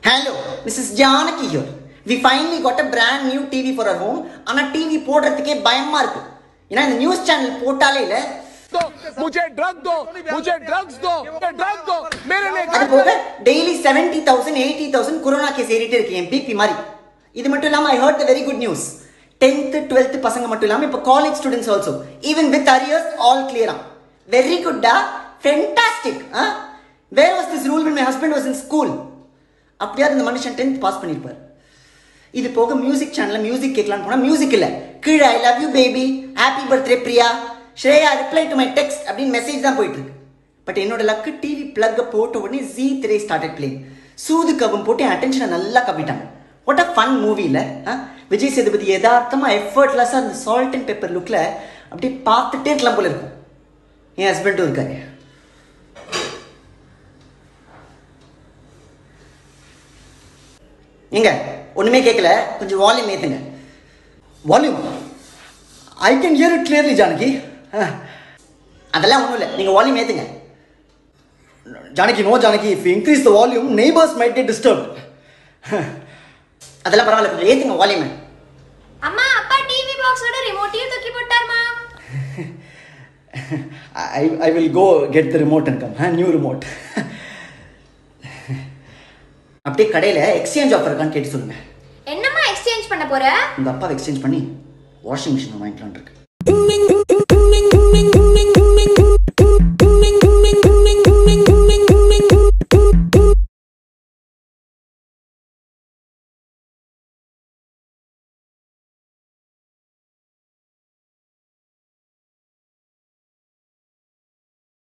hello Mrs Janaki here we finally got a brand new TV for our home ஆனா TV போடுறதுக்கே பயமா இருக்கு ஏன்னா இந்த நியூஸ் சேனல் போட்டாலே இல்ல दो मुझे ड्रग दो मुझे ड्रग्स दो मुझे ड्रग दो मेरे लिए அது போக daily seventy thousand eighty thousand corona case ஏறிட்டு இருக்கு என் பிபி மாதிரி இது மட்டும் இல்லாம I heard the very good news tenth twelfth பசங்க மட்டும் இல்லாம இப்போ college students also even with arrears all கிளியரா வெரி குட்டா fantastic where was this rule my husband was in school அப்படியாவது இந்த மனுஷன் டென்த் பாஸ் பண்ணியிருப்பார் இது போக மியூசிக் சேனல்ல மியூசிக் கேட்கலான்னு போனா மியூசிக் இல்ல கீழே I love you baby happy birthday Priya Shreya reply to my text அப்படின்னு மெசேஜ் தான் போயிட்டு இருக்கு பட் என்னோட லக்கு டிவி பிளக் போட்ட உடனே ஜி திரை ஸ்டார்டட் பிளேங் சூது கவம் போட்டு என் அட்டென்ஷனை நல்லா கப்பிட்டாங்க வாட் அ ஃபன் மூவியில் விஜய் சேதுபதி யதார்த்தமாக எஃபர்ட்லெஸ்ஸாக அந்த சால்ட் அண்ட் பெப்பர் லுக்கில் அப்படியே பார்த்துட்டே இருக்கலாம் போல இருக்கும் என் ஹஸ்பண்டும் இருக்காரு எங்க ஒண்ணுமே கேட்கல கொஞ்சம் வால்யூம் ஏத்துங்க volume I can hear it clearly Janaki அதெல்லாம் ஒன்றும் இல்லை நீங்கள் வால்யூம் ஏத்துங்க Janaki no Janaki if increase the volume neighbours might get disturb அதெல்லாம் பரவாயில்ல கொஞ்சம் ஏத்துங்க வால்யூம் அம்மா அப்பா டிவி பாக்ஸோட ரிமோட்டையும் தூக்கி போட்டாருமா I I will go get the remote and come new remote அப்படியே கடையில் எக்ஸ்சேஞ்ச் ஆஃபர் இருக்கான்னு கேட்டு சொல்லுங்க என்னம்மா எக்ஸ்சேஞ்ச் பண்ண போற உங்கள் அப்பாவை எக்ஸ்சேஞ்ச் பண்ணி வாஷிங் மிஷின் வாங்கிக்கலான் இருக்கு